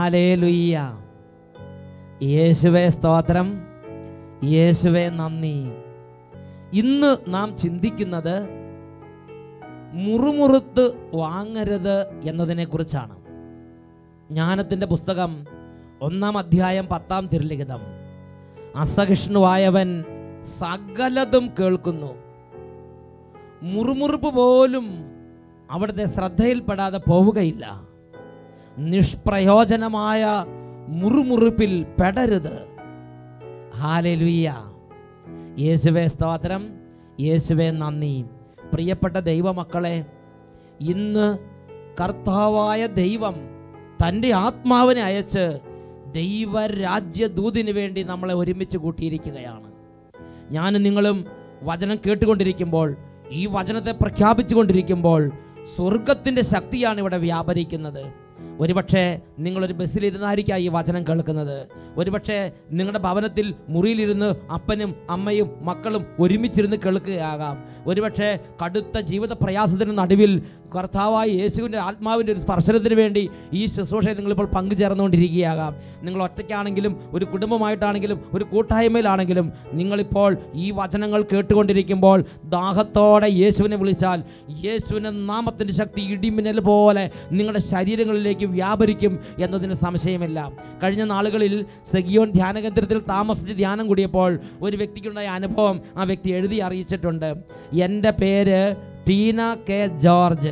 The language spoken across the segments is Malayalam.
ഹാലേലുയ്യ യേശുവേ സ്തോത്രം യേശുവേ നന്ദി ഇന്ന് നാം ചിന്തിക്കുന്നത് മുറുമുറുത്ത് വാങ്ങരുത് എന്നതിനെക്കുറിച്ചാണ് ജ്ഞാനത്തിൻ്റെ പുസ്തകം ഒന്നാം അധ്യായം പത്താം തിരുലിഖിതം അസഹിഷ്ണുവായവൻ സകലതും കേൾക്കുന്നു മുറുമുറുപ്പ് പോലും അവിടുത്തെ ശ്രദ്ധയിൽപ്പെടാതെ പോവുകയില്ല നിഷ്പ്രയോജനമായ മുറുമുറുപ്പിൽ പെടരുത് ഹാലലുയ്യ യേശുവേ സ്തോത്രം യേശുവേ നന്ദി പ്രിയപ്പെട്ട ദൈവമക്കളെ ഇന്ന് കർത്താവായ ദൈവം തൻ്റെ ആത്മാവിനെ അയച്ച് ദൈവരാജ്യദൂതിന് വേണ്ടി നമ്മളെ ഒരുമിച്ച് കൂട്ടിയിരിക്കുകയാണ് ഞാനും നിങ്ങളും വചനം കേട്ടുകൊണ്ടിരിക്കുമ്പോൾ ഈ വചനത്തെ പ്രഖ്യാപിച്ചുകൊണ്ടിരിക്കുമ്പോൾ സ്വർഗത്തിൻ്റെ ശക്തിയാണ് ഇവിടെ വ്യാപരിക്കുന്നത് ഒരുപക്ഷെ നിങ്ങളൊരു ബസ്സിലിരുന്നായിരിക്കാം ഈ വചനം കേൾക്കുന്നത് ഒരുപക്ഷെ നിങ്ങളുടെ ഭവനത്തിൽ മുറിയിലിരുന്ന് അപ്പനും അമ്മയും മക്കളും ഒരുമിച്ചിരുന്ന് കേൾക്കുകയാകാം ഒരുപക്ഷെ കടുത്ത ജീവിത പ്രയാസത്തിന് നടുവിൽ കർത്താവായ യേശുവിൻ്റെ ആത്മാവിൻ്റെ ഒരു സ്പർശനത്തിന് വേണ്ടി ഈ ശുശ്രൂഷയെ നിങ്ങളിപ്പോൾ പങ്കുചേർന്നുകൊണ്ടിരിക്കുകയാകാം നിങ്ങൾ ഒറ്റയ്ക്കാണെങ്കിലും ഒരു കുടുംബമായിട്ടാണെങ്കിലും ഒരു കൂട്ടായ്മയിലാണെങ്കിലും നിങ്ങളിപ്പോൾ ഈ വചനങ്ങൾ കേട്ടുകൊണ്ടിരിക്കുമ്പോൾ ദാഹത്തോടെ യേശുവിനെ വിളിച്ചാൽ യേശുവിൻ്റെ നാമത്തിൻ്റെ ശക്തി ഇടിമിന്നൽ പോലെ നിങ്ങളുടെ ശരീരങ്ങളിലേക്ക് വ്യാപരിക്കും എന്നതിന് സംശയമില്ല കഴിഞ്ഞ നാളുകളിൽ സെഗിയോൻ ധ്യാന കേന്ദ്രത്തിൽ താമസിച്ച് ധ്യാനം കൂടിയപ്പോൾ ഒരു വ്യക്തിക്കുണ്ടായ അനുഭവം ആ വ്യക്തി എഴുതി അറിയിച്ചിട്ടുണ്ട് എൻ്റെ പേര് ടീന കെ ജോർജ്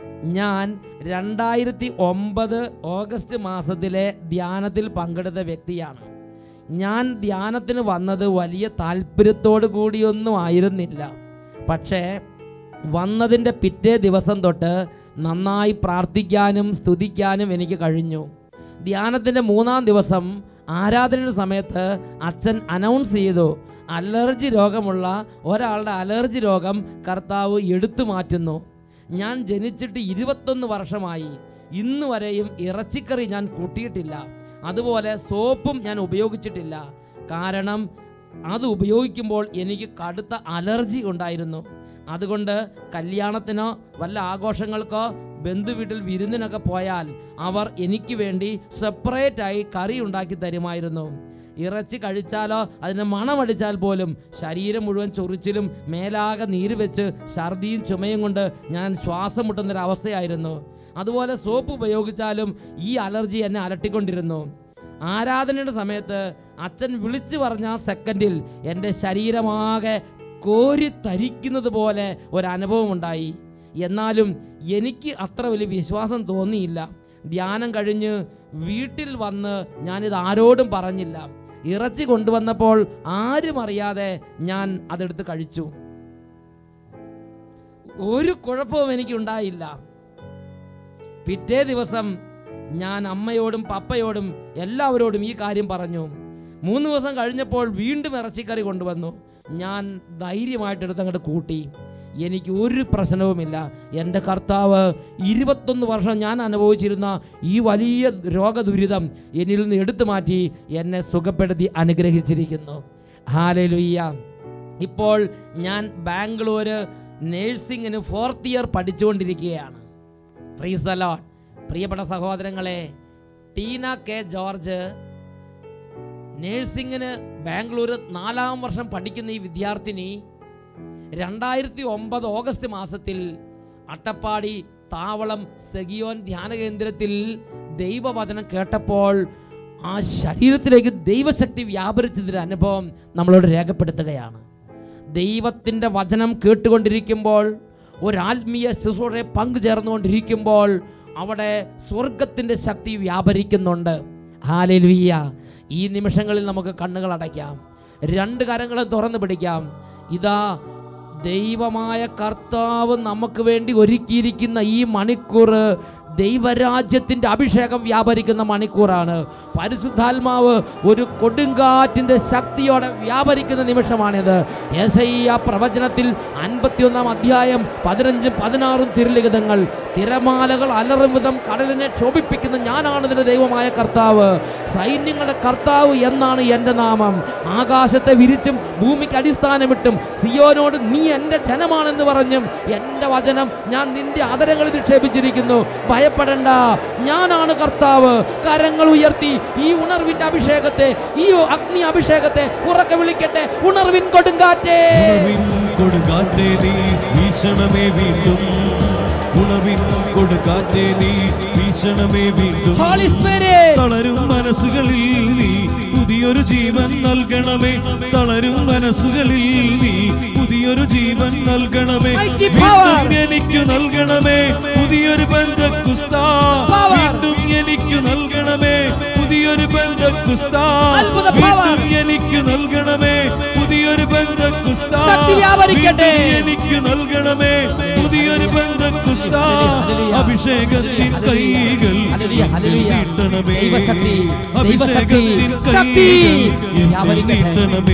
ഞാൻ രണ്ടായിരത്തി ഒമ്പത് ഓഗസ്റ്റ് മാസത്തിലെ ധ്യാനത്തിൽ പങ്കെടുത്ത വ്യക്തിയാണ് ഞാൻ ധ്യാനത്തിന് വന്നത് വലിയ താല്പര്യത്തോടു കൂടിയൊന്നും ആയിരുന്നില്ല പക്ഷേ വന്നതിൻ്റെ പിറ്റേ ദിവസം തൊട്ട് നന്നായി പ്രാർത്ഥിക്കാനും സ്തുതിക്കാനും എനിക്ക് കഴിഞ്ഞു ധ്യാനത്തിൻ്റെ മൂന്നാം ദിവസം ആരാധനയുടെ സമയത്ത് അച്ഛൻ അനൗൺസ് ചെയ്തു അലർജി രോഗമുള്ള ഒരാളുടെ അലർജി രോഗം കർത്താവ് എടുത്തു മാറ്റുന്നു ഞാൻ ജനിച്ചിട്ട് ഇരുപത്തൊന്ന് വർഷമായി ഇന്ന് വരെയും ഇറച്ചിക്കറി ഞാൻ കൂട്ടിയിട്ടില്ല അതുപോലെ സോപ്പും ഞാൻ ഉപയോഗിച്ചിട്ടില്ല കാരണം അത് ഉപയോഗിക്കുമ്പോൾ എനിക്ക് കടുത്ത അലർജി ഉണ്ടായിരുന്നു അതുകൊണ്ട് കല്യാണത്തിനോ വല്ല ആഘോഷങ്ങൾക്കോ ബന്ധുവീട്ടിൽ വിരുന്നിനൊക്കെ പോയാൽ അവർ എനിക്ക് വേണ്ടി സെപ്പറേറ്റായി കറി ഉണ്ടാക്കി തരുമായിരുന്നു ഇറച്ചി കഴിച്ചാലോ അതിന് മണമടിച്ചാൽ പോലും ശരീരം മുഴുവൻ ചൊറിച്ചിലും മേലാകെ നീര് വെച്ച് ഛർദിയും ചുമയും കൊണ്ട് ഞാൻ ശ്വാസം മുട്ടുന്നൊരവസ്ഥയായിരുന്നു അതുപോലെ സോപ്പ് ഉപയോഗിച്ചാലും ഈ അലർജി എന്നെ അലട്ടിക്കൊണ്ടിരുന്നു ആരാധനയുടെ സമയത്ത് അച്ഛൻ വിളിച്ചു പറഞ്ഞ ആ സെക്കൻഡിൽ എൻ്റെ ശരീരമാകെ കോരി തരിക്കുന്നത് പോലെ ഒരനുഭവം ഉണ്ടായി എന്നാലും എനിക്ക് അത്ര വലിയ വിശ്വാസം തോന്നിയില്ല ധ്യാനം കഴിഞ്ഞ് വീട്ടിൽ വന്ന് ഞാനിത് ആരോടും പറഞ്ഞില്ല ഇറച്ചി കൊണ്ടുവന്നപ്പോൾ ആരും അറിയാതെ ഞാൻ അതെടുത്ത് കഴിച്ചു ഒരു കുഴപ്പവും എനിക്കുണ്ടായില്ല പിറ്റേ ദിവസം ഞാൻ അമ്മയോടും പപ്പയോടും എല്ലാവരോടും ഈ കാര്യം പറഞ്ഞു മൂന്ന് ദിവസം കഴിഞ്ഞപ്പോൾ വീണ്ടും ഇറച്ചിക്കറി കൊണ്ടുവന്നു ഞാൻ ധൈര്യമായിട്ട് എടുത്തങ്ങോട്ട് കൂട്ടി എനിക്ക് ഒരു പ്രശ്നവുമില്ല എൻ്റെ കർത്താവ് ഇരുപത്തൊന്ന് വർഷം ഞാൻ അനുഭവിച്ചിരുന്ന ഈ വലിയ രോഗദുരിതം എന്നിൽ നിന്ന് എടുത്തു മാറ്റി എന്നെ സുഖപ്പെടുത്തി അനുഗ്രഹിച്ചിരിക്കുന്നു ഹാലലുയ്യ ഇപ്പോൾ ഞാൻ ബാംഗ്ലൂർ നേഴ്സിങ്ങിന് ഫോർത്ത് ഇയർ പഠിച്ചുകൊണ്ടിരിക്കുകയാണ് പ്രീസ് അലോട്ട് പ്രിയപ്പെട്ട സഹോദരങ്ങളെ ടീന കെ ജോർജ് നേഴ്സിങ്ങിന് ബാംഗ്ലൂർ നാലാം വർഷം പഠിക്കുന്ന ഈ വിദ്യാർത്ഥിനി രണ്ടായിരത്തി ഒമ്പത് ഓഗസ്റ്റ് മാസത്തിൽ അട്ടപ്പാടി താവളം സെഗിയോൻ ധ്യാന കേന്ദ്രത്തിൽ ദൈവവചനം കേട്ടപ്പോൾ ആ ശരീരത്തിലേക്ക് ദൈവശക്തി വ്യാപരിച്ചതിൻ്റെ അനുഭവം നമ്മളോട് രേഖപ്പെടുത്തുകയാണ് ദൈവത്തിൻ്റെ വചനം കേട്ടുകൊണ്ടിരിക്കുമ്പോൾ ഒരാത്മീയ ശുശ്രൂഷയെ പങ്കുചേർന്നുകൊണ്ടിരിക്കുമ്പോൾ അവിടെ സ്വർഗത്തിൻ്റെ ശക്തി വ്യാപരിക്കുന്നുണ്ട് ഹാലലുയ്യ ഈ നിമിഷങ്ങളിൽ നമുക്ക് കണ്ണുകൾ അടയ്ക്കാം രണ്ട് കരങ്ങളും തുറന്നു പിടിക്കാം ഇതാ ദൈവമായ കർത്താവ് നമുക്ക് വേണ്ടി ഒരുക്കിയിരിക്കുന്ന ഈ മണിക്കൂർ ദൈവരാജ്യത്തിൻ്റെ അഭിഷേകം വ്യാപരിക്കുന്ന മണിക്കൂറാണ് പരിശുദ്ധാത്മാവ് ഒരു കൊടുങ്കാറ്റിൻ്റെ ശക്തിയോടെ വ്യാപരിക്കുന്ന നിമിഷമാണിത് യേശയ്യ പ്രവചനത്തിൽ അൻപത്തിയൊന്നാം അധ്യായം പതിനഞ്ചും പതിനാറും തിരുലിഖിതങ്ങൾ തിരമാലകൾ അലറും വിധം കടലിനെ ക്ഷോഭിപ്പിക്കുന്ന ഞാനാണ് ഇതിൻ്റെ ദൈവമായ കർത്താവ് സൈന്യങ്ങളുടെ കർത്താവ് എന്നാണ് എൻ്റെ നാമം ആകാശത്തെ വിരിച്ചും ഭൂമിക്ക് അടിസ്ഥാനമിട്ടും സിയോനോട് നീ എൻ്റെ ജനമാണെന്ന് പറഞ്ഞും എൻ്റെ വചനം ഞാൻ നിന്റെ അതരങ്ങളിൽ നിക്ഷേപിച്ചിരിക്കുന്നു ഭയപ്പെടണ്ട ഞാനാണ് കർത്താവ് കരങ്ങൾ ഉയർത്തി ഈ ഉണർവിന്റെ അഭിഷേകത്തെ ഈ അഗ്നി അഭിഷേകത്തെ ഉറക്കെ വിളിക്കട്ടെ ഉണർവിൻ കൊടുങ്കാറ്റേ ഉണർവിൻ കൊടുങ്കാറ്റേ നീ വീശണമേ വീണ്ടും ഉണർവിൻ കൊടുങ്കാറ്റേ നീ വീശണമേ വീണ്ടും Holy Spirit. തളരും മനസ്സുകളിൽ നീ പുതിയൊരു ജീവൻ നൽകണമേ തളരും മനസ്സുകളിൽ നീ പുതിയൊരു ജീവൻ നൽകണമേ Mighty power. വീണ്ടും എനിക്ക് നൽകണമേ പുതിയൊരു ബന്ധക്കുസ്ത Power. വീണ്ടും എനിക്ക് നൽകണമേ പുതിയൊരു ബന്ധക്കുസ്ത അത്ഭുത power. വീണ്ടും എനിക്ക് നൽകണമേ പുതിയൊരു ബന്ധക്കുസ്ത ശക്തി വ്യാപരിക്കട്ടെ. വീണ്ടും എനിക്ക് നൽകണമേ പുതിയൊരു ബന്ധക്കുസ്ത ഹല്ലേലൂയ. അഭിഷേകത്തിൻ കൈകൾ ഹല്ലേലൂയ, ഹല്ലേലൂയ. നീട്ടണമേ ദൈവശക്തി, ദൈവശക്തി, അഭിഷേകത്തിൻ ശക്തി കൈകൾ വ്യാപരിക്കട്ടെ. നീട്ടണമേ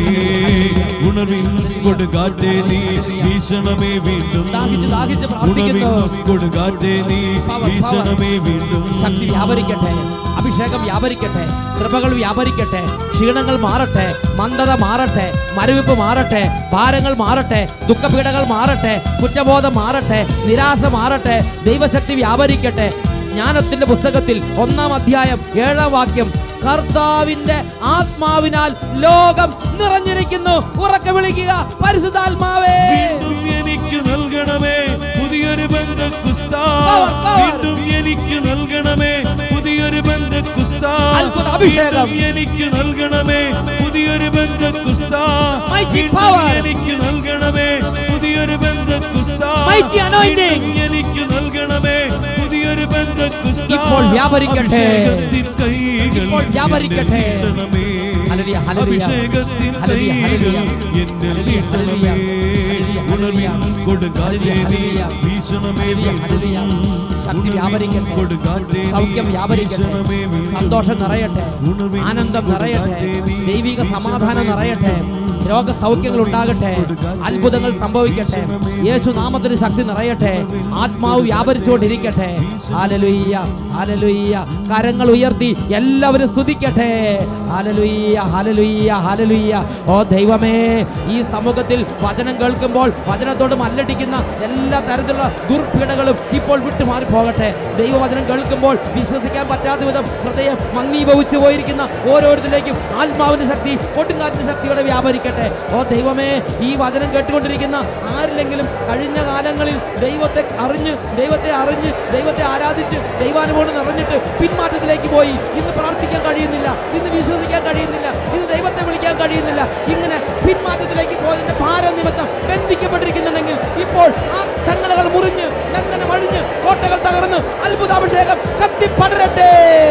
ഉണർവിൻ കൊടുകാറ്റേ നീ വീശണമേ വീണ്ടും ദാഹിച്ച് ദാഹിച്ച് ഉണർവിൻ പ്രാർത്ഥിക്കുന്നു. കൊടുകാറ്റേ നീ Power, വീശണമേ വീണ്ടും ശക്തി വ്യാപരിക്കട്ടെ അഭിഷേകം വ്യാപരിക്കട്ടെ കൃപകൾ വ്യാപരിക്കട്ടെ ക്ഷീണങ്ങൾ മാറട്ടെ മന്ദത മാറട്ടെ മരവിപ്പ് മാറട്ടെ ഭാരങ്ങൾ മാറട്ടെ ദുഃഖപീഠകൾ മാറട്ടെ കുറ്റബോധം മാറട്ടെ നിരാശ മാറട്ടെ ദൈവശക്തി വ്യാപരിക്കട്ടെ ജ്ഞാനത്തിന്റെ പുസ്തകത്തിൽ ഒന്നാം അധ്യായം ഏഴാം വാക്യം കർത്താവിന്റെ ആത്മാവിനാൽ ലോകം നിറഞ്ഞിരിക്കുന്നു ഉറക്കെ വിളിക്കുക പരിശുദ്ധാത്മാവേ വീണ്ടും എനിക്ക് നൽകണമേ പുതിയൊരു ബന്ധക്കുസ്ത Power, power. വീണ്ടും എനിക്ക് നൽകണമേ പുതിയൊരു ബന്ധക്കുസ്ത അത്ഭുത അഭിഷേകം. വീണ്ടും എനിക്ക് നൽകണമേ പുതിയൊരു ബന്ധക്കുസ്ത Mighty വീണ്ടും power. എനിക്ക് നൽകണമേ പുതിയൊരു ബന്ധക്കുസ്ത Mighty anointing. വീണ്ടും എനിക്ക് നൽകണമേ പുതിയൊരു ബന്ധക്കുസ്ത ഇപ്പോൾ വ്യാപരിക്കട്ടെ. അഭിഷേകത്തിൻ കൈകൾ ഇപ്പോൾ വ്യാപരിക്കട്ടെ. എന്നിൽ നീട്ടണമേ. ഹല്ലേലൂയ, ഹല്ലേലൂയ. അഭിഷേകത്തിൻ ഹല്ലേലൂയ, കൈകൾ ഹല്ലേലൂയ. എന്നിൽ ഹല്ലേലൂയ, നീട്ടണമേ. ഹല്ലേലൂയ, ഉണർവിൻ ഹല്ലേലൂയ. കൊടുങ്കാറ്റേ നീ ഹല്ലേലൂയ. വീശണമേ ഹല്ലേലൂയ, ഹല്ലേലൂയ. ശക്തി ഉണർവിൻ വ്യാപരിക്കട്ടെ കൊടുങ്കാറ്റേ നീ സൗഖ്യം വ്യാപരിക്കട്ടെ വീശണമേ സന്തോഷം നിറയട്ടെ ഉണർവിൻ ആനന്ദം നിറയട്ടെ കൊടുങ്കാറ്റേ നീ ദൈവിക വീശണമേ സമാധാനം നിറയട്ടെ രോഗ സൗഖ്യങ്ങൾ ഉണ്ടാകട്ടെ അത്ഭുതങ്ങൾ സംഭവിക്കട്ടെ യേശു നാമത്തിന് ശക്തി നിറയട്ടെ ആത്മാവ് വ്യാപരിച്ചുകൊണ്ടിരിക്കട്ടെ ഹാലലുയ്യ ഹാലലുയ്യ കരങ്ങൾ ഉയർത്തി എല്ലാവരും സ്തുതിക്കട്ടെ ഹാലലുയ്യ ഹാലലുയ്യ ഹാലലുയ്യ ഓ ദൈവമേ ഈ സമൂഹത്തിൽ വചനം കേൾക്കുമ്പോൾ വചനത്തോട് മല്ലടിക്കുന്ന എല്ലാ തരത്തിലുള്ള ദുർപീഠകളും ഇപ്പോൾ വിട്ടുമാറി പോകട്ടെ ദൈവവചനം കേൾക്കുമ്പോൾ വിശ്വസിക്കാൻ പറ്റാത്ത വിധം ഹൃദയം മങ്ങീഭവിച്ചു പോയിരിക്കുന്ന ഓരോരുത്തരിലേക്കും ആത്മാവിന്റെ ശക്തി കൊടുങ്കാറ്റിന്റെ ശക്തിയോടെ വ്യാപരിക്കട്ടെ ഓ ദൈവമേ ഈ വചനം കേട്ടുകൊണ്ടിരിക്കുന്ന ആരിലെങ്കിലും കഴിഞ്ഞ കാലങ്ങളിൽ ദൈവത്തെ അറിഞ്ഞ് ദൈവത്തെ അറിഞ്ഞ് ദൈവത്തെ ആരാധിച്ച് ദൈവാനുഭവം നിറഞ്ഞിട്ട് പിന്മാറ്റത്തിലേക്ക് പോയി ഇന്ന് പ്രാർത്ഥിക്കാൻ കഴിയുന്നില്ല ഇന്ന് വിശ്വസിക്കാൻ കഴിയുന്നില്ല ഇന്ന് ദൈവത്തെ വിളിക്കാൻ കഴിയുന്നില്ല ഇങ്ങനെ പിന്മാറ്റത്തിലേക്ക് പോയതിന്റെ ഭാരം നിമിത്തം ബന്ധിക്കപ്പെട്ടിരിക്കുന്നുണ്ടെങ്കിൽ ഇപ്പോൾ ആ ചങ്ങലകൾ മുറിഞ്ഞ് ലംഘനം അഴിഞ്ഞ് കോട്ടകൾ തകർന്ന് അത്ഭുതാഭിഷേകം കത്തിപ്പടരട്ടെ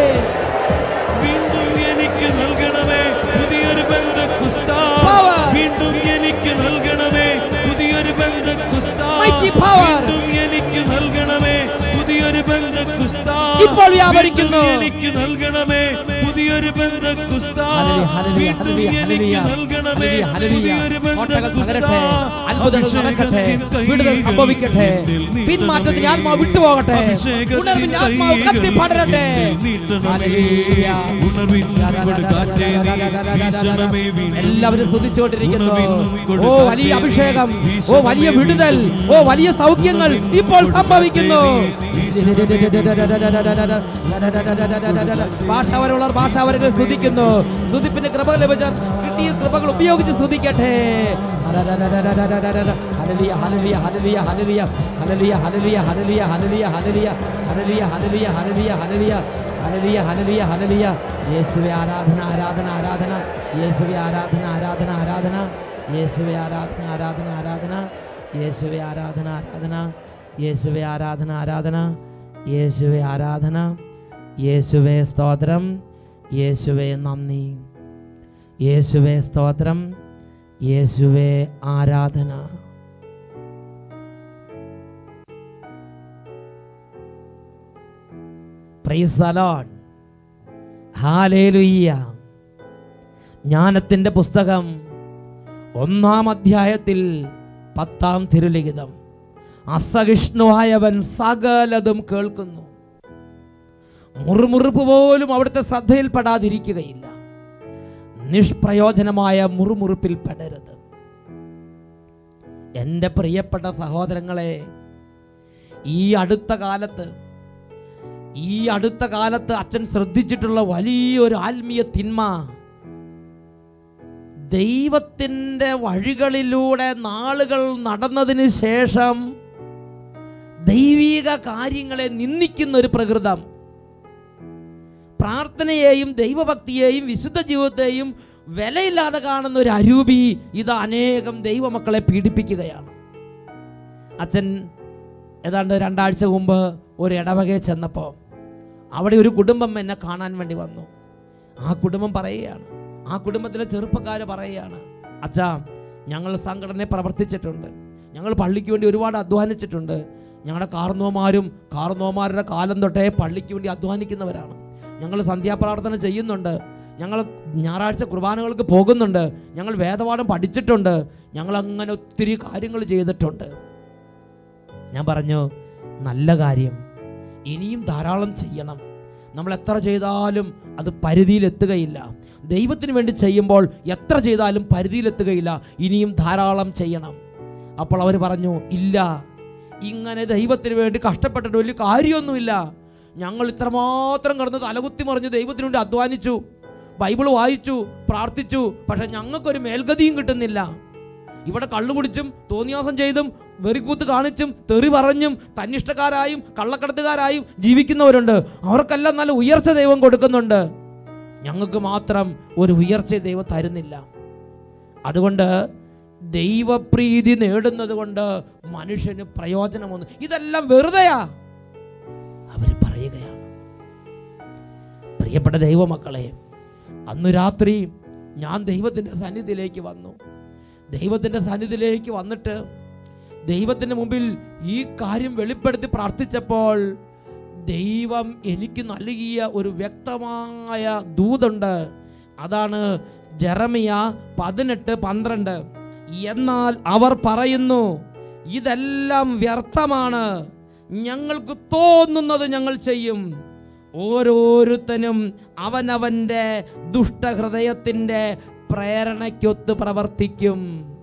വീണ്ടും എനിക്ക് നൽകണമേ പുതിയൊരു ബന്ധക്കുസ്ത Power. വീണ്ടും എനിക്ക് നൽകണമേ പുതിയൊരു ബന്ധക്കുസ്ത Mighty power. വീണ്ടും എനിക്ക് നൽകണമേ പുതിയൊരു ബന്ധക്കുസ്ത ഇപ്പോൾ വ്യാപരിക്കുന്നു. വീണ്ടും എനിക്ക് നൽകണമേ പുതിയൊരു ബന്ധക്കുസ്ത ഹല്ലേലൂയ, ഹല്ലേലൂയ, വീണ്ടും ഹല്ലേലൂയ, എനിക്ക് ഹല്ലേലൂയ. നൽകണമേ ഹല്ലേലൂയ, ഹല്ലേലൂയ. പുതിയൊരു കോട്ടകൾ ബന്ധക്കുസ്ത തകരട്ടെ അത്ഭുതങ്ങൾ നടക്കട്ടെ അഭിഷേകത്തിൻ വിടുതൽ കൈകൾ സംഭവിക്കട്ടെ എന്നിൽ നീട്ടണമേ. പിന്മാറ്റത്തിന് ആത്മാവ് വിട്ടുപോകട്ടെ അഭിഷേകത്തിൻ ഉണർവിന്റെ ആത്മാവ് കൈകൾ കത്തിപ്പടരട്ടെ എന്നിൽ നീട്ടണമേ. ഹല്ലേലൂയ. ഉണർവിൻ കൊടുങ്കാറ്റേ നീ വീശണമേ വീണ്ടും. എല്ലാവരും സ്തുതിച്ചുകൊണ്ടിരിക്കുന്നു ഉണർവിൻ ഓ വലിയ അഭിഷേകം ഓ വലിയ വിടുതൽ ഓ വലിയ സൗഖ്യങ്ങൾ ഇപ്പോൾ സംഭവിക്കുന്നു ഭാഷാവരമുള്ളവർ ഭാഷാവരങ്ങൾ സ്തുതിക്കുന്നു സ്തുതിപ്പിന്റെ കൃപ ലഭിച്ച കിട്ടിയ കൃപകൾ ഉപയോഗിച്ച് സ്തുതിക്കട്ടെ ഹല്ലേലൂയ ഹല്ലേലൂയ ഹല്ലേലൂയ ഹല്ലേലൂയ ഹല്ലേലൂയ ഹല്ലേലൂയ ഹല്ലേലൂയ ഹല്ലേലൂയ ഹല്ലേലൂയ ഹല്ലേലൂയ ഹല്ലേലൂയ ഹല്ലേലൂയ ഹല്ലേലൂയ ഹല്ലേലൂയ ഹല്ലേലൂയ യേശുവേ ആരാധന ആരാധന ആരാധന യേശുവേ ആരാധന ആരാധന ആരാധന യേശുവേ ആരാധന ആരാധന ആരാധന യേശുവേ ആരാധന ആരാധന യേശുവേ ആരാധന ആരാധന യേശുവേ ആരാധന യേശുവേ സ്തോത്രം യേശുവേ നന്ദി യേശുവേ സ്തോത്രം യേശുവേ ആരാധന പ്രൈസ് അലോഡ് ഹാലേലുയ്യ ജ്ഞാനത്തിൻ്റെ പുസ്തകം ഒന്നാം അധ്യായത്തിൽ പത്താം തിരുലിഖിതം അസഹിഷ്ണുവായവൻ സകലതും കേൾക്കുന്നു മുറുമുറുപ്പ് പോലും അവിടുത്തെ ശ്രദ്ധയിൽപ്പെടാതിരിക്കുകയില്ല നിഷ്പ്രയോജനമായ മുറുമുറുപ്പിൽ പെടരുത് എൻ്റെ പ്രിയപ്പെട്ട സഹോദരങ്ങളെ ഈ അടുത്ത കാലത്ത് ഈ അടുത്ത കാലത്ത് അച്ഛൻ ശ്രദ്ധിച്ചിട്ടുള്ള വലിയൊരു ആത്മീയ തിന്മ ദൈവത്തിൻ്റെ വഴികളിലൂടെ നാളുകൾ നടന്നതിന് ശേഷം ദൈവീക കാര്യങ്ങളെ നിന്ദിക്കുന്ന ഒരു പ്രകൃതം പ്രാർത്ഥനയെയും ദൈവഭക്തിയെയും വിശുദ്ധ ജീവിതത്തെയും വിലയില്ലാതെ കാണുന്ന ഒരു അരൂപി ഇത് അനേകം ദൈവമക്കളെ പീഡിപ്പിക്കുകയാണ് അച്ഛൻ ഏതാണ്ട് രണ്ടാഴ്ച മുമ്പ് ഒരു ഇടവകയിൽ ചെന്നപ്പോൾ അവിടെ ഒരു കുടുംബം എന്നെ കാണാൻ വേണ്ടി വന്നു ആ കുടുംബം പറയുകയാണ് ആ കുടുംബത്തിലെ ചെറുപ്പക്കാർ പറയുകയാണ് അച്ഛാ ഞങ്ങൾ സംഘടനയെ പ്രവർത്തിച്ചിട്ടുണ്ട് ഞങ്ങൾ പള്ളിക്ക് വേണ്ടി ഒരുപാട് അധ്വാനിച്ചിട്ടുണ്ട് ഞങ്ങളുടെ കാർന്നോമാരും കാർന്നോമാരുടെ കാലം തൊട്ടേ പള്ളിക്ക് വേണ്ടി അധ്വാനിക്കുന്നവരാണ് ഞങ്ങൾ സന്ധ്യാപ്രാർത്ഥന ചെയ്യുന്നുണ്ട് ഞങ്ങൾ ഞായറാഴ്ച കുർബാനകൾക്ക് പോകുന്നുണ്ട് ഞങ്ങൾ വേദപാഠം പഠിച്ചിട്ടുണ്ട് ഞങ്ങൾ അങ്ങനെ ഒത്തിരി കാര്യങ്ങൾ ചെയ്തിട്ടുണ്ട് ഞാൻ പറഞ്ഞു നല്ല കാര്യം ഇനിയും ധാരാളം ചെയ്യണം നമ്മൾ എത്ര ചെയ്താലും അത് പരിധിയിലെത്തുകയില്ല ദൈവത്തിന് വേണ്ടി ചെയ്യുമ്പോൾ എത്ര ചെയ്താലും പരിധിയിലെത്തുകയില്ല ഇനിയും ധാരാളം ചെയ്യണം അപ്പോൾ അവർ പറഞ്ഞു ഇല്ല ഇങ്ങനെ ദൈവത്തിന് വേണ്ടി കഷ്ടപ്പെട്ടിട്ട് വലിയ കാര്യമൊന്നുമില്ല ഞങ്ങൾ ഇത്രമാത്രം കിടന്ന് തലകുത്തി മറിഞ്ഞ് ദൈവത്തിന് വേണ്ടി അധ്വാനിച്ചു ബൈബിൾ വായിച്ചു പ്രാർത്ഥിച്ചു പക്ഷെ ഞങ്ങൾക്കൊരു മേൽഗതിയും കിട്ടുന്നില്ല ഇവിടെ കള്ളുകുടിച്ചും തോന്നിയാസം ചെയ്തും വെറിക്കൂത്ത് കാണിച്ചും തെറി പറഞ്ഞും തന്നിഷ്ടക്കാരായും കള്ളക്കടത്തുകാരായും ജീവിക്കുന്നവരുണ്ട് അവർക്കെല്ലാം നല്ല ഉയർച്ച ദൈവം കൊടുക്കുന്നുണ്ട് ഞങ്ങൾക്ക് മാത്രം ഒരു ഉയർച്ച ദൈവം തരുന്നില്ല അതുകൊണ്ട് ദൈവപ്രീതി നേടുന്നത് കൊണ്ട് മനുഷ്യന് പ്രയോജനമൊന്നും ഇതെല്ലാം വെറുതെയാ അവർ പറയുകയാണ് പ്രിയപ്പെട്ട ദൈവമക്കളെ അന്ന് രാത്രി ഞാൻ ദൈവത്തിൻ്റെ സന്നിധിയിലേക്ക് വന്നു ദൈവത്തിൻ്റെ സന്നിധിയിലേക്ക് വന്നിട്ട് ദൈവത്തിൻ്റെ മുമ്പിൽ ഈ കാര്യം വെളിപ്പെടുത്തി പ്രാർത്ഥിച്ചപ്പോൾ ദൈവം എനിക്ക് നൽകിയ ഒരു വ്യക്തമായ ദൂതുണ്ട് അതാണ് ജെറമിയ പതിനെട്ട് പന്ത്രണ്ട് എന്നാൽ അവർ പറയുന്നു ഇതെല്ലാം വ്യർത്ഥമാണ് ഞങ്ങൾക്ക് തോന്നുന്നത് ഞങ്ങൾ ചെയ്യും ഓരോരുത്തനും അവനവൻ്റെ ദുഷ്ടഹൃദയത്തിൻ്റെ പ്രേരണയ്ക്കൊത്ത് പ്രവർത്തിക്കും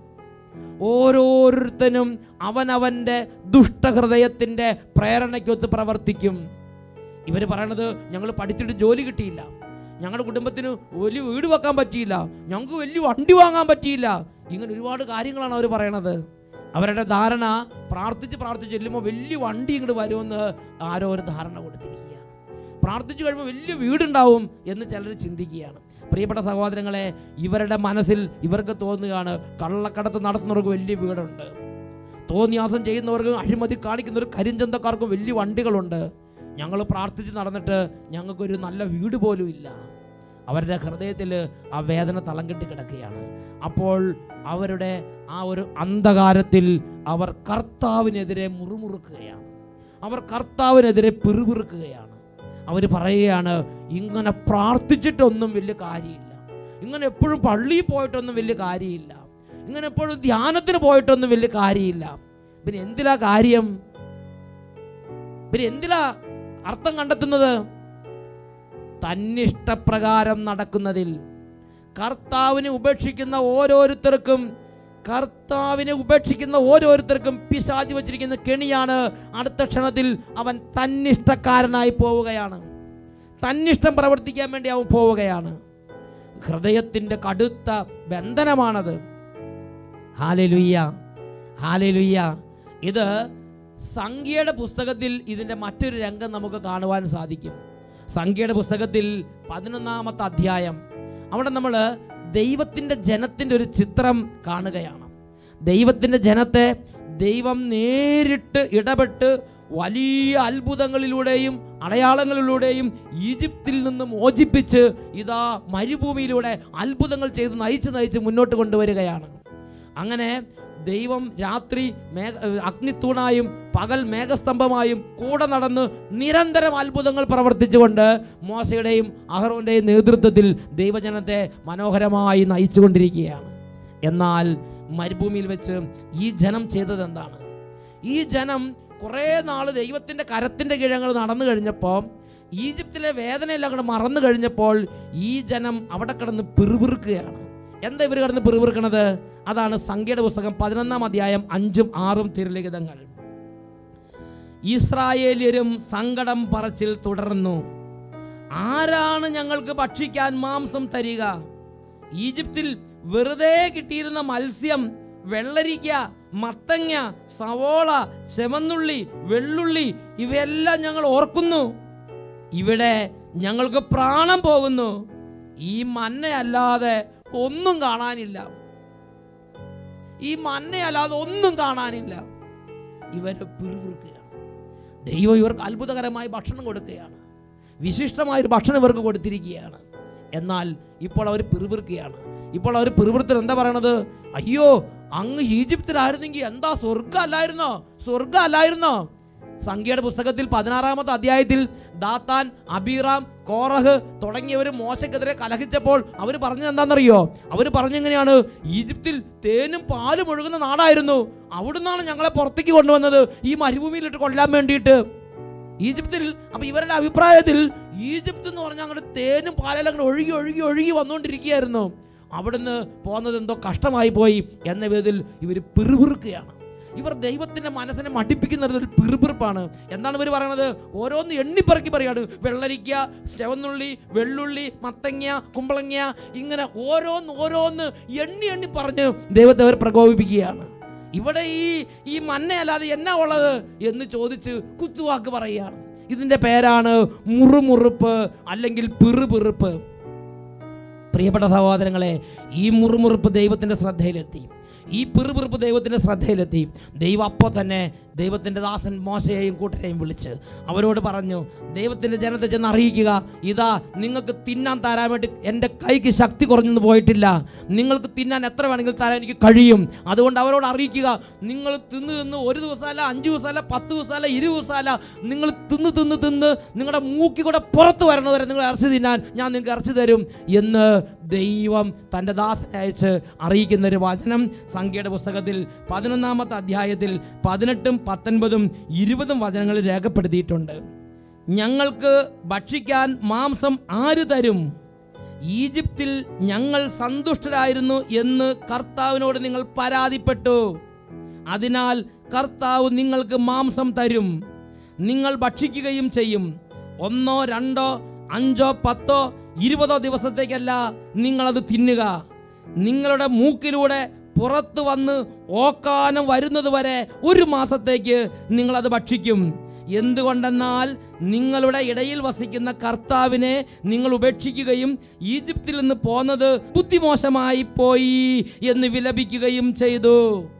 ഓരോരുത്തനും അവനവൻ്റെ ദുഷ്ടഹൃദയത്തിൻ്റെ പ്രേരണയ്ക്കൊത്ത് പ്രവർത്തിക്കും ഇവർ പറയണത് ഞങ്ങൾ പഠിച്ചിട്ട് ജോലി കിട്ടിയില്ല ഞങ്ങളുടെ കുടുംബത്തിന് വലിയ വീട് വെക്കാൻ പറ്റിയില്ല ഞങ്ങൾക്ക് വലിയ വണ്ടി വാങ്ങാൻ പറ്റിയില്ല ഇങ്ങനെ ഒരുപാട് കാര്യങ്ങളാണ് അവർ പറയണത് അവരുടെ ധാരണ പ്രാർത്ഥിച്ച് പ്രാർത്ഥിച്ച് ചെല്ലുമ്പോൾ വലിയ വണ്ടി ഇങ്ങോട്ട് വരുമെന്ന് ആരോ ഒരു ധാരണ കൊടുത്തിരിക്കുകയാണ് പ്രാർത്ഥിച്ചു കഴിയുമ്പോൾ വലിയ വീടുണ്ടാവും എന്ന് ചിലർ ചിന്തിക്കുകയാണ് പ്രിയപ്പെട്ട സഹോദരങ്ങളെ ഇവരുടെ മനസ്സിൽ ഇവർക്ക് തോന്നുകയാണ് കള്ളക്കടത്ത് നടത്തുന്നവർക്ക് വലിയ വീടുണ്ട് തോന്നിയാസം ചെയ്യുന്നവർക്കും അഴിമതി കാണിക്കുന്നവർ കരിഞ്ചന്തക്കാർക്കും വലിയ വണ്ടികളുണ്ട് ഞങ്ങൾ പ്രാർത്ഥിച്ച് നടന്നിട്ട് ഞങ്ങൾക്കൊരു നല്ല വീട് പോലും ഇല്ല അവരുടെ ഹൃദയത്തിൽ ആ വേദന തളം കെട്ടി കിടക്കുകയാണ് അപ്പോൾ അവരുടെ ആ ഒരു അന്ധകാരത്തിൽ അവർ കർത്താവിനെതിരെ മുറുമുറുക്കുകയാണ് അവർ കർത്താവിനെതിരെ പിറുപിറുക്കുകയാണ് അവർ പറയുകയാണ് ഇങ്ങനെ പ്രാർത്ഥിച്ചിട്ടൊന്നും വലിയ കാര്യമില്ല ഇങ്ങനെ എപ്പോഴും പള്ളിയിൽ പോയിട്ടൊന്നും വലിയ കാര്യമില്ല ഇങ്ങനെ എപ്പോഴും ധ്യാനത്തിന് പോയിട്ടൊന്നും വലിയ കാര്യമില്ല പിന്നെ എന്തിലാ കാര്യം പിന്നെ എന്തിലാ അർത്ഥം കണ്ടെത്തുന്നത് തന്നിഷ്ടപ്രകാരം നടക്കുന്നതിൽ കർത്താവിനെ ഉപേക്ഷിക്കുന്ന ഓരോരുത്തർക്കും കർത്താവിനെ ഉപേക്ഷിക്കുന്ന ഓരോരുത്തർക്കും പിശാചി വച്ചിരിക്കുന്ന കെണിയാണ് അടുത്ത ക്ഷണത്തിൽ അവൻ തന്നിഷ്ടക്കാരനായി പോവുകയാണ് തന്നിഷ്ടം പ്രവർത്തിക്കാൻ വേണ്ടി അവൻ പോവുകയാണ് ഹൃദയത്തിൻ്റെ കടുത്ത ബന്ധനമാണത് ഹാലലുയ്യ ഹാലലുയ്യ ഇത് സംഖ്യയുടെ പുസ്തകത്തിൽ ഇതിൻ്റെ മറ്റൊരു രംഗം നമുക്ക് കാണുവാൻ സാധിക്കും സംഖ്യയുടെ പുസ്തകത്തിൽ പതിനൊന്നാമത്തെ അധ്യായം അവിടെ നമ്മൾ ദൈവത്തിൻ്റെ ജനത്തിൻ്റെ ഒരു ചിത്രം കാണുകയാണ് ദൈവത്തിൻ്റെ ജനത്തെ ദൈവം നേരിട്ട് ഇടപെട്ട് വലിയ അത്ഭുതങ്ങളിലൂടെയും അടയാളങ്ങളിലൂടെയും ഈജിപ്തിൽ നിന്ന് മോചിപ്പിച്ച് ഇതാ മരുഭൂമിയിലൂടെ അത്ഭുതങ്ങൾ ചെയ്ത് നയിച്ച് നയിച്ച് മുന്നോട്ട് കൊണ്ടുവരികയാണ് അങ്ങനെ ദൈവം രാത്രി മേഘ അഗ്നിത്തൂണായും പകൽ മേഘസ്തംഭമായും കൂടെ നടന്ന് നിരന്തരം അത്ഭുതങ്ങൾ പ്രവർത്തിച്ചുകൊണ്ട് മോശയുടെയും അഹ്റോൻ്റെയും നേതൃത്വത്തിൽ ദൈവജനത്തെ മനോഹരമായി നയിച്ചുകൊണ്ടിരിക്കുകയാണ് എന്നാൽ മരുഭൂമിയിൽ വെച്ച് ഈ ജനം ചെയ്തത് എന്താണ് ഈ ജനം കുറേ നാൾ ദൈവത്തിൻ്റെ കരത്തിൻ്റെ കീഴങ്ങൾ നടന്നു കഴിഞ്ഞപ്പോൾ ഈജിപ്തിലെ വേദനയെല്ലാം കൂടെ മറന്നു കഴിഞ്ഞപ്പോൾ ഈ ജനം അവിടെ കിടന്ന് പിറുപിറുക്കുകയാണ് എന്താ ഇവർ കിടന്ന് പിറുപിറുക്കണത് അതാണ് സംഖ്യയുടെ പുസ്തകം പതിനൊന്നാം അധ്യായം അഞ്ചും ആറും തിരുലിഖിതങ്ങൾ ഇസ്രായേലിയരും സങ്കടം പറച്ചിൽ തുടർന്നു ആരാണ് ഞങ്ങൾക്ക് ഭക്ഷിക്കാൻ മാംസം തരിക ഈജിപ്തിൽ വെറുതെ കിട്ടിയിരുന്ന മത്സ്യം വെള്ളരിക്ക മത്തങ്ങ സവോള ചെമന്നുള്ളി വെള്ളുള്ളി ഇവയെല്ലാം ഞങ്ങൾ ഓർക്കുന്നു ഇവിടെ ഞങ്ങൾക്ക് പ്രാണം പോകുന്നു ഈ മന്നയല്ലാതെ ഒന്നും കാണാനില്ല ഈ മന്നയല്ലാതെ ഒന്നും കാണാനില്ല ഇവരെ പിറുപിറുക്കുകയാണ് ദൈവം ഇവർക്ക് അത്ഭുതകരമായി ഭക്ഷണം കൊടുക്കുകയാണ് വിശിഷ്ടമായൊരു ഭക്ഷണം ഇവർക്ക് കൊടുത്തിരിക്കുകയാണ് എന്നാൽ ഇപ്പോൾ അവർ പിറുപിറുക്കുകയാണ് ഇപ്പോൾ അവർ പിറുപിറുത്തിൽ എന്താ പറയണത് അയ്യോ അങ്ങ് ഈജിപ്തിലായിരുന്നെങ്കിൽ എന്താ സ്വർഗം അല്ലായിരുന്നോ സ്വർഗം അല്ലായിരുന്നോ സംഖ്യയുടെ പുസ്തകത്തിൽ പതിനാറാമത്തെ അധ്യായത്തിൽ ദാത്താൻ അബീറാം കോറഹ് തുടങ്ങിയവർ മോശക്കെതിരെ കലഹിച്ചപ്പോൾ അവർ പറഞ്ഞത് എന്താണെന്നറിയോ അവർ പറഞ്ഞെങ്ങനെയാണ് ഈജിപ്തിൽ തേനും പാലും ഒഴുകുന്ന നാടായിരുന്നു അവിടുന്നാണ് ഞങ്ങളെ പുറത്തേക്ക് കൊണ്ടുവന്നത് ഈ മരുഭൂമിയിലിട്ട് കൊല്ലാൻ വേണ്ടിയിട്ട് ഈജിപ്തിൽ അപ്പൊ ഇവരുടെ അഭിപ്രായത്തിൽ ഈജിപ്ത് എന്ന് പറഞ്ഞാൽ അങ്ങോട്ട് തേനും പാലെല്ലാം അങ്ങോട്ട് ഒഴുകി ഒഴുകി ഒഴുകി വന്നുകൊണ്ടിരിക്കുകയായിരുന്നു അവിടുന്ന് പോകുന്നത് എന്തോ കഷ്ടമായി പോയി എന്ന വിധത്തിൽ ഇവർ പിറുപിറുക്കുകയാണ് ഇവർ ദൈവത്തിന്റെ മനസ്സിനെ മടിപ്പിക്കുന്നത് ഒരു പിറുപിറുപ്പാണ് എന്താണ് ഇവർ പറയണത് ഓരോന്ന് എണ്ണിപ്പറക്കി പറയാണ് വെള്ളരിക്ക ചുവന്നുള്ളി വെള്ളുള്ളി മത്തങ്ങ കുമ്പളങ്ങ ഇങ്ങനെ ഓരോന്ന് ഓരോന്ന് എണ്ണി എണ്ണി പറഞ്ഞ് ദൈവത്തെ അവർ പ്രകോപിപ്പിക്കുകയാണ് ഇവിടെ ഈ ഈ മന്നയല്ലാതെ എന്നാ ഉള്ളത് എന്ന് ചോദിച്ച് കുത്തുവാക്ക് പറയുകയാണ് ഇതിൻ്റെ പേരാണ് മുറുമുറുപ്പ് അല്ലെങ്കിൽ പിറുപിറുപ്പ് പ്രിയപ്പെട്ട സഹോദരങ്ങളെ ഈ മുറുമുറുപ്പ് ദൈവത്തിൻ്റെ ശ്രദ്ധയിലെത്തി ഈ പിറുപിറുപ്പ് ദൈവത്തിൻ്റെ ശ്രദ്ധയിലെത്തി ദൈവം അപ്പോൾ തന്നെ ദൈവത്തിൻ്റെ ദാസൻ മോശയെയും കൂട്ടരെയും വിളിച്ച് അവരോട് പറഞ്ഞു ദൈവത്തിൻ്റെ ജനത്തെ ചെന്ന് അറിയിക്കുക ഇതാ നിങ്ങൾക്ക് തിന്നാൻ തരാൻ വേണ്ടി എൻ്റെ കൈക്ക് ശക്തി കുറഞ്ഞൊന്നും പോയിട്ടില്ല നിങ്ങൾക്ക് തിന്നാൻ എത്ര വേണമെങ്കിലും തരാൻ എനിക്ക് കഴിയും അതുകൊണ്ട് അവരോട് അറിയിക്കുക നിങ്ങൾ തിന്ന് തിന്ന് ഒരു ദിവസമല്ല അഞ്ച് ദിവസമല്ല പത്ത് ദിവസമല്ല ഇരുപത് ദിവസമല്ല നിങ്ങൾ തിന്ന് തിന്ന് തിന്ന് നിങ്ങളുടെ മൂക്കി കൂടെ പുറത്ത് വരണത് വരെ നിങ്ങൾ ഇറച്ചി തിന്നാൻ ഞാൻ നിങ്ങൾക്ക് ഇറച്ചി തരും എന്ന് ദൈവം തൻ്റെ ദാസനെ അയച്ച് അറിയിക്കുന്ന ഒരു വചനം സംഖ്യയുടെ പുസ്തകത്തിൽ പതിനൊന്നാമത്തെ അധ്യായത്തിൽ പതിനെട്ടും പത്തൊൻപതും ഇരുപതും വചനങ്ങളിൽ രേഖപ്പെടുത്തിയിട്ടുണ്ട് ഞങ്ങൾക്ക് ഭക്ഷിക്കാൻ മാംസം ആര് തരും ഈജിപ്തിൽ ഞങ്ങൾ സന്തുഷ്ടരായിരുന്നു എന്ന് കർത്താവിനോട് നിങ്ങൾ പരാതിപ്പെട്ടു അതിനാൽ കർത്താവ് നിങ്ങൾക്ക് മാംസം തരും നിങ്ങൾ ഭക്ഷിക്കുകയും ചെയ്യും ഒന്നോ രണ്ടോ അഞ്ചോ പത്തോ ഇരുപതോ ദിവസത്തേക്കല്ല നിങ്ങളത് തിന്നുക നിങ്ങളുടെ മൂക്കിലൂടെ പുറത്തു വന്ന് ഓക്കാനം വരുന്നത് വരെ ഒരു മാസത്തേക്ക് നിങ്ങളത് ഭക്ഷിക്കും എന്തുകൊണ്ടെന്നാൽ നിങ്ങളുടെ ഇടയിൽ വസിക്കുന്ന കർത്താവിനെ നിങ്ങൾ ഉപേക്ഷിക്കുകയും ഈജിപ്തിൽ നിന്ന് പോന്നത് ബുദ്ധിമോശമായി പോയി എന്ന് വിലപിക്കുകയും ചെയ്തു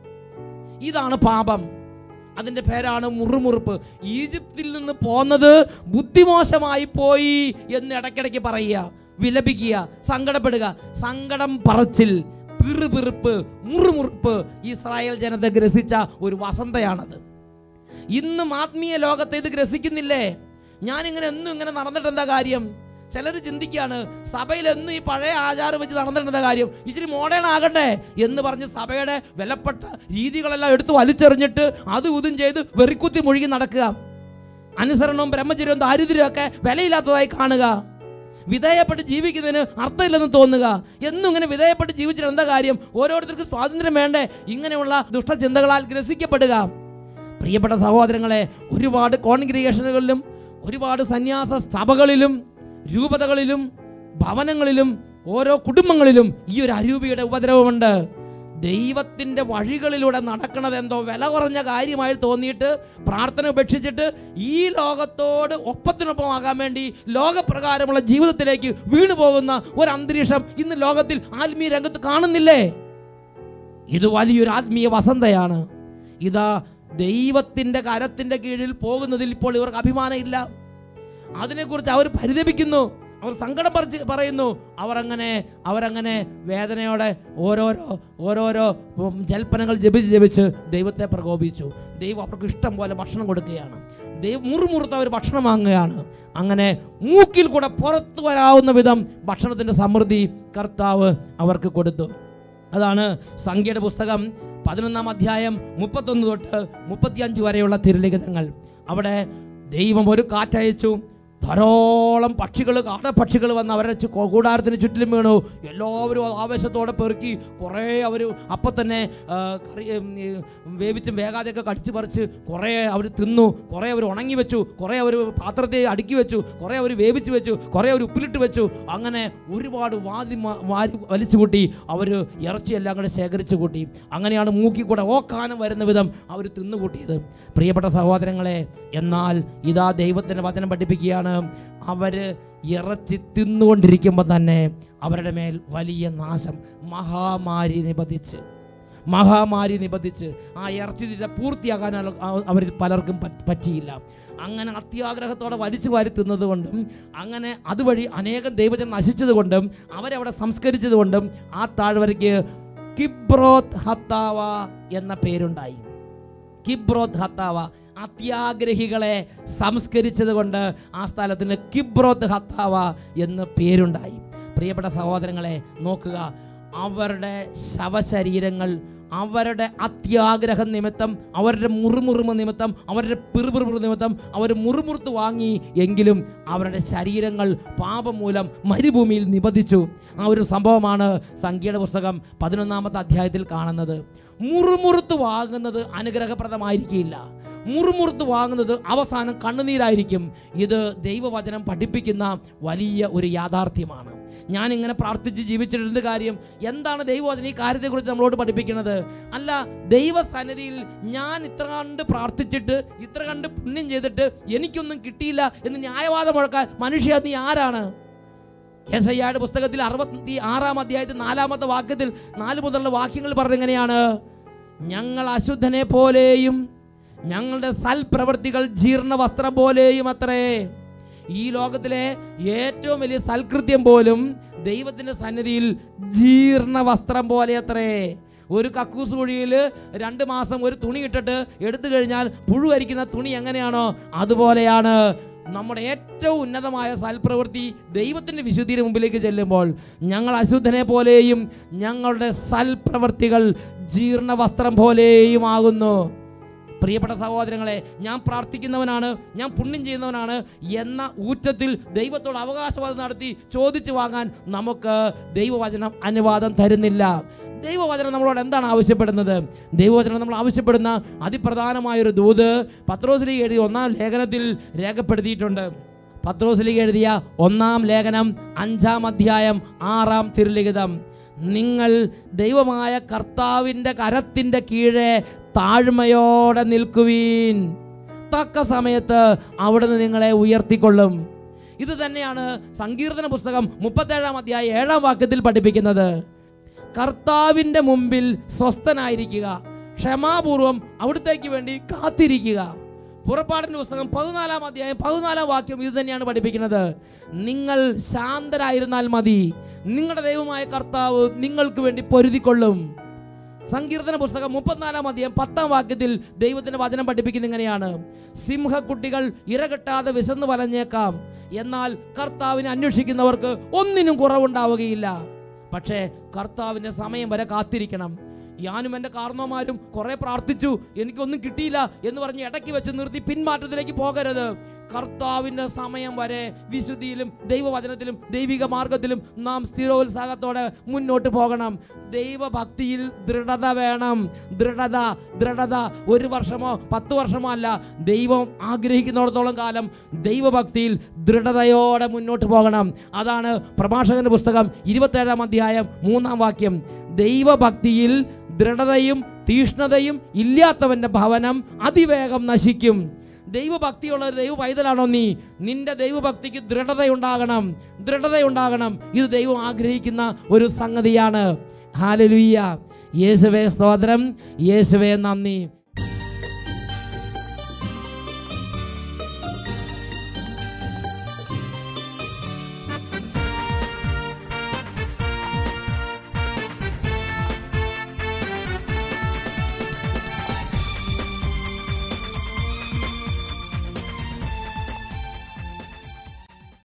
ഇതാണ് പാപം അതിൻ്റെ പേരാണ് മുറുമുറുപ്പ് ഈജിപ്തിൽ നിന്ന് പോന്നത് ബുദ്ധിമോശമായി പോയി എന്ന് ഇടയ്ക്കിടയ്ക്ക് പറയുക വിലപിക്കുക സങ്കടപ്പെടുക സങ്കടം പറച്ചിൽ പിറുപിറുപ്പ് മുറുമുറുപ്പ് ഇസ്രായേൽ ജനത ഗ്രസിച്ച ഒരു വസന്തയാണത് ഇന്നും ആത്മീയ ലോകത്തെ ഇത് ഗ്രസിക്കുന്നില്ലേ ഞാനിങ്ങനെ എന്നും ഇങ്ങനെ നടന്നിട്ട് എന്താ കാര്യം ചിലർ ചിന്തിക്കുകയാണ് സഭയിൽ എന്നും ഈ പഴയ ആചാരം വെച്ച് നടന്നിട്ട് എന്താ കാര്യം ഇച്ചിരി മോഡേൺ ആകട്ടെ എന്ന് പറഞ്ഞ് സഭയുടെ വിലപ്പെട്ട രീതികളെല്ലാം എടുത്ത് വലിച്ചെറിഞ്ഞിട്ട് അതും ഇതും ചെയ്ത് വെറിക്കുത്തി മുഴുകി നടക്കുക അനുസരണവും ബ്രഹ്മചര്യവും ദാരിദ്ര്യവും ഒക്കെ വിലയില്ലാത്തതായി കാണുക വിധേയപ്പെട്ട് ജീവിക്കുന്നതിന് അർത്ഥമില്ലെന്ന് തോന്നുക എന്നും ഇങ്ങനെ വിധേയപ്പെട്ട് ജീവിച്ചിട്ട് എന്താ കാര്യം ഓരോരുത്തർക്കും സ്വാതന്ത്ര്യം വേണ്ടേ ഇങ്ങനെയുള്ള ദുഷ്ടചിന്തകളാൽ ഗ്രസിക്കപ്പെടുക പ്രിയപ്പെട്ട സഹോദരങ്ങളെ ഒരുപാട് കോൺഗ്രിഗേഷനുകളിലും ഒരുപാട് സന്യാസ സഭകളിലും രൂപതകളിലും ഭവനങ്ങളിലും ഓരോ കുടുംബങ്ങളിലും ഈ ഒരു അരൂപിയുടെ ഉപദ്രവമുണ്ട് ദൈവത്തിൻ്റെ വഴികളിലൂടെ നടക്കണത് എന്തോ വില കുറഞ്ഞ കാര്യമായി തോന്നിയിട്ട് പ്രാർത്ഥന ഉപേക്ഷിച്ചിട്ട് ഈ ലോകത്തോട് ഒപ്പത്തിനൊപ്പമാകാൻ വേണ്ടി ലോകപ്രകാരമുള്ള ജീവിതത്തിലേക്ക് വീണു പോകുന്ന ഒരു അന്തരീക്ഷം ഇന്ന് ലോകത്തിൽ ആത്മീയ രംഗത്ത് കാണുന്നില്ലേ ഇത് വലിയൊരു ആത്മീയ വസന്തയാണ് ഇതാ ദൈവത്തിൻ്റെ കരത്തിൻ്റെ കീഴിൽ പോകുന്നതിൽ ഇപ്പോൾ ഇവർക്ക് അഭിമാനമില്ല അതിനെക്കുറിച്ച് അവർ പരിതപിക്കുന്നു അവർ സങ്കടം പറിച്ച് പറയുന്നു അവർ അങ്ങനെ അവരങ്ങനെ വേദനയോടെ ഓരോരോ ഓരോരോ ഉം, ജൽപ്പനങ്ങൾ ജപിച്ച് ജപിച്ച് ദൈവത്തെ പ്രകോപിച്ചു ദൈവം അവർക്ക് ഇഷ്ടം പോലെ ഭക്ഷണം കൊടുക്കുകയാണ് ദൈവം മുറുമുറുത്ത് അവർ ഭക്ഷണം വാങ്ങുകയാണ് അങ്ങനെ മൂക്കിൽ കൂടെ പുറത്തു വരാവുന്ന വിധം ഭക്ഷണത്തിൻ്റെ സമൃദ്ധി കർത്താവ് അവർക്ക് കൊടുത്തു അതാണ് സംഖ്യയുടെ പുസ്തകം പതിനൊന്നാം അധ്യായം മുപ്പത്തൊന്ന് തൊട്ട് മുപ്പത്തിയഞ്ച് വരെയുള്ള തിരുലിഖിതങ്ങൾ അവിടെ ദൈവം ഒരു കാറ്റയച്ചു ധാരാളം പക്ഷികൾ കാടപ്പക്ഷികൾ വന്ന് അവരുടെ ചു- കൂടാരത്തിന് ചുറ്റിലും വീണു എല്ലാവരും ആവേശത്തോടെ പെറുക്കി കുറേ അവർ അപ്പം തന്നെ ആ, കറി ഉം, ഈ വേവിച്ചും വേഗാതെയൊക്കെ കടിച്ചു പറിച്ച് കുറേ അവർ തിന്നു കുറേ അവർ ഉണങ്ങി വെച്ചു കുറേ അവർ പാത്രത്തെ അടുക്കി വെച്ചു കുറേ അവർ വേവിച്ച് വെച്ചു കുറേ അവർ ഉപ്പിലിട്ട് വെച്ചു അങ്ങനെ ഒരുപാട് വാതി മ- വാരി വലിച്ചു കൂട്ടി അവർ ഇറച്ചിയെല്ലാം കൂടെ ശേഖരിച്ചു കൂട്ടി അങ്ങനെയാണ് മൂക്കി കൂടെ ഓക്കാനം വരുന്ന വിധം അവർ തിന്നുകൂട്ടിയത് പ്രിയപ്പെട്ട സഹോദരങ്ങളെ എന്നാൽ ഇതാ ദൈവത്തിൻ്റെ വചനം പഠിപ്പിക്കുകയാണ് അവർ ഇറച്ചി തിന്നുകൊണ്ടിരിക്കുമ്പോൾ തന്നെ അവരുടെ മേൽ വലിയ നാശം മഹാമാരി നിബന്ധിച്ച് മഹാമാരി നിബന്ധിച്ച് ആ ഇറച്ചി തീറ്റ പൂർത്തിയാക്കാൻ അവ- അവ- അവരിൽ പലർക്കും പറ്റ് പറ്റിയില്ല അങ്ങനെ അത്യാഗ്രഹത്തോടെ വലിച്ചു വാരി തിന്നത് കൊണ്ടും അങ്ങനെ അതുവഴി അനേകം ദൈവജനം നശിച്ചത് കൊണ്ടും അവരവിടെ സംസ്കരിച്ചത് കൊണ്ടും ആ താഴ്വരയ്ക്ക് കിബ്രോത്ത് ഹത്താവ എന്ന പേരുണ്ടായി കിബ്രോത്ത് ഹത്താവ അത്യാഗ്രഹികളെ സംസ്കരിച്ചത് കൊണ്ട് ആ സ്ഥലത്തിന് കിബ്രോത്ത് ഹത്താവ എന്ന് പേരുണ്ടായി പ്രിയപ്പെട്ട സഹോദരങ്ങളെ നോക്കുക അവരുടെ ശവശരീരങ്ങൾ അവരുടെ അത്യാഗ്രഹ നിമിത്തം അവരുടെ മുറുമുറുമ നിമിത്തം അവരുടെ പിറുപിറുപുറു നിമിത്തം അവർ മുറുമുറുത്ത് വാങ്ങി എങ്കിലും അവരുടെ ശരീരങ്ങൾ പാപം മൂലം മരുഭൂമിയിൽ നിബന്ധിച്ചു ആ ഒരു സംഭവമാണ് സംഖ്യയുടെ പുസ്തകം പതിനൊന്നാമത്തെ അധ്യായത്തിൽ കാണുന്നത് മുറുമുറുത്ത് വാങ്ങുന്നത് അനുഗ്രഹപ്രദമായിരിക്കില്ല മുറുമുറുത്ത് വാങ്ങുന്നത് അവസാനം കണ്ണുനീരായിരിക്കും ഇത് ദൈവവചനം പഠിപ്പിക്കുന്ന വലിയ ഒരു യാഥാർത്ഥ്യമാണ് ഞാൻ ഇങ്ങനെ പ്രാർത്ഥിച്ച് ജീവിച്ചിട്ടുണ്ട് കാര്യം എന്താണ് ദൈവവചനം ഈ കാര്യത്തെക്കുറിച്ച് നമ്മളോട് പഠിപ്പിക്കുന്നത് അല്ല ദൈവസന്നിധിയിൽ ഞാൻ ഇത്ര കണ്ട് പ്രാർത്ഥിച്ചിട്ട് ഇത്ര കണ്ട് പുണ്യം ചെയ്തിട്ട് എനിക്കൊന്നും കിട്ടിയില്ല എന്ന് ന്യായവാദം മുഴക്കാൻ മനുഷ്യ നീ ആരാണ് യെസയ്യായുടെ പുസ്തകത്തിൽ അറുപത്തി ആറാം അധ്യായത്തിൽ നാലാമത്തെ വാക്യത്തിൽ നാല് മുതലുള്ള വാക്യങ്ങൾ പറഞ്ഞെങ്ങനെയാണ് ഞങ്ങൾ അശുദ്ധനെ പോലെയും ഞങ്ങളുടെ സൽപ്രവൃത്തികൾ ജീർണ വസ്ത്രം പോലെയും അത്രേ ഈ ലോകത്തിലെ ഏറ്റവും വലിയ സൽകൃത്യം പോലും ദൈവത്തിൻ്റെ സന്നിധിയിൽ ജീർണ വസ്ത്രം പോലെ അത്രേ ഒരു കക്കൂസ് കുഴിയിൽ രണ്ട് മാസം ഒരു തുണി ഇട്ടിട്ട് എടുത്തു കഴിഞ്ഞാൽ പുഴു അരിക്കുന്ന തുണി എങ്ങനെയാണോ അതുപോലെയാണ് നമ്മുടെ ഏറ്റവും ഉന്നതമായ സൽപ്രവൃത്തി ദൈവത്തിൻ്റെ വിശുദ്ധിയുടെ മുമ്പിലേക്ക് ചെല്ലുമ്പോൾ ഞങ്ങൾ അശുദ്ധനെ പോലെയും ഞങ്ങളുടെ സൽപ്രവൃത്തികൾ ജീർണ വസ്ത്രം പോലെയും ആകുന്നു പ്രിയപ്പെട്ട സഹോദരങ്ങളെ ഞാൻ പ്രാർത്ഥിക്കുന്നവനാണ് ഞാൻ പുണ്യം ചെയ്യുന്നവനാണ് എന്ന ഊറ്റത്തിൽ ദൈവത്തോട് അവകാശവാദം നടത്തി ചോദിച്ചു വാങ്ങാൻ നമുക്ക് ദൈവവചനം അനുവാദം തരുന്നില്ല ദൈവവചനം നമ്മളോട് എന്താണ് ആവശ്യപ്പെടുന്നത് ദൈവവചനം നമ്മൾ ആവശ്യപ്പെടുന്ന അതിപ്രധാനമായൊരു ദൂത് പത്രോസിലേക്ക് എഴുതിയ ഒന്നാം ലേഖനത്തിൽ രേഖപ്പെടുത്തിയിട്ടുണ്ട് പത്രോസിലേക്ക് എഴുതിയ ഒന്നാം ലേഖനം അഞ്ചാം അധ്യായം ആറാം തിരുലിഖിതം നിങ്ങൾ ദൈവമായ കർത്താവിൻ്റെ കരത്തിൻ്റെ കീഴെ താഴ്മയോടെ നിൽക്കുവീൻ തക്ക സമയത്ത് അവിടുന്ന് നിങ്ങളെ ഉയർത്തിക്കൊള്ളും ഇത് തന്നെയാണ് സങ്കീർത്തന പുസ്തകം മുപ്പത്തേഴാം അധ്യായം ഏഴാം വാക്യത്തിൽ പഠിപ്പിക്കുന്നത് കർത്താവിൻ്റെ മുമ്പിൽ സ്വസ്ഥനായിരിക്കുക ക്ഷമാപൂർവം അവിടത്തേക്ക് വേണ്ടി കാത്തിരിക്കുക പുറപ്പാടിൻ്റെ പുസ്തകം പതിനാലാം അധ്യായം പതിനാലാം വാക്യം ഇത് തന്നെയാണ് പഠിപ്പിക്കുന്നത് നിങ്ങൾ ശാന്തരായിരുന്നാൽ മതി നിങ്ങളുടെ ദൈവമായ കർത്താവ് നിങ്ങൾക്ക് വേണ്ടി പൊരുതിക്കൊള്ളും സങ്കീർത്തന പുസ്തകം മുപ്പത്തിനാലാം അധ്യായം പത്താം വാക്യത്തിൽ ദൈവത്തിന്റെ വചനം പഠിപ്പിക്കുന്ന ഇങ്ങനെയാണ് സിംഹക്കുട്ടികൾ ഇരകെട്ടാതെ വിശന്ന് വലഞ്ഞേക്കാം എന്നാൽ കർത്താവിനെ അന്വേഷിക്കുന്നവർക്ക് ഒന്നിനും കുറവുണ്ടാവുകയില്ല പക്ഷേ കർത്താവിൻ്റെ സമയം വരെ കാത്തിരിക്കണം ഞാനും എൻ്റെ കാർന്നോമാരും കുറേ പ്രാർത്ഥിച്ചു എനിക്കൊന്നും കിട്ടിയില്ല എന്ന് പറഞ്ഞ് ഇടയ്ക്ക് വെച്ച് നിർത്തി പിന്മാറ്റത്തിലേക്ക് പോകരുത് കർത്താവിൻ്റെ സമയം വരെ വിശുദ്ധിയിലും ദൈവവചനത്തിലും ദൈവിക മാർഗത്തിലും നാം സ്ഥിരോത്സാഹത്തോടെ മുന്നോട്ട് പോകണം ദൈവഭക്തിയിൽ ദൃഢത വേണം ദൃഢത ദൃഢത ഒരു വർഷമോ പത്ത് വർഷമോ അല്ല ദൈവം ആഗ്രഹിക്കുന്നിടത്തോളം കാലം ദൈവഭക്തിയിൽ ദൃഢതയോടെ മുന്നോട്ട് പോകണം അതാണ് പ്രഭാഷകന്റെ പുസ്തകം ഇരുപത്തേഴാം അധ്യായം മൂന്നാം വാക്യം ദൈവഭക്തിയിൽ ദൃഢതയും തീഷ്ണതയും ഇല്ലാത്തവന്റെ ഭവനം അതിവേഗം നശിക്കും ദൈവഭക്തിയുള്ള ഒരു ദൈവ പൈതലാണോ നീ നിന്റെ ദൈവഭക്തിക്ക് ദൃഢതയുണ്ടാകണം ദൃഢതയുണ്ടാകണം ഇത് ദൈവം ആഗ്രഹിക്കുന്ന ഒരു സംഗതിയാണ് ഹാലലുയ്യ യേശുവേ സ്തോത്രം യേശുവേ നന്ദി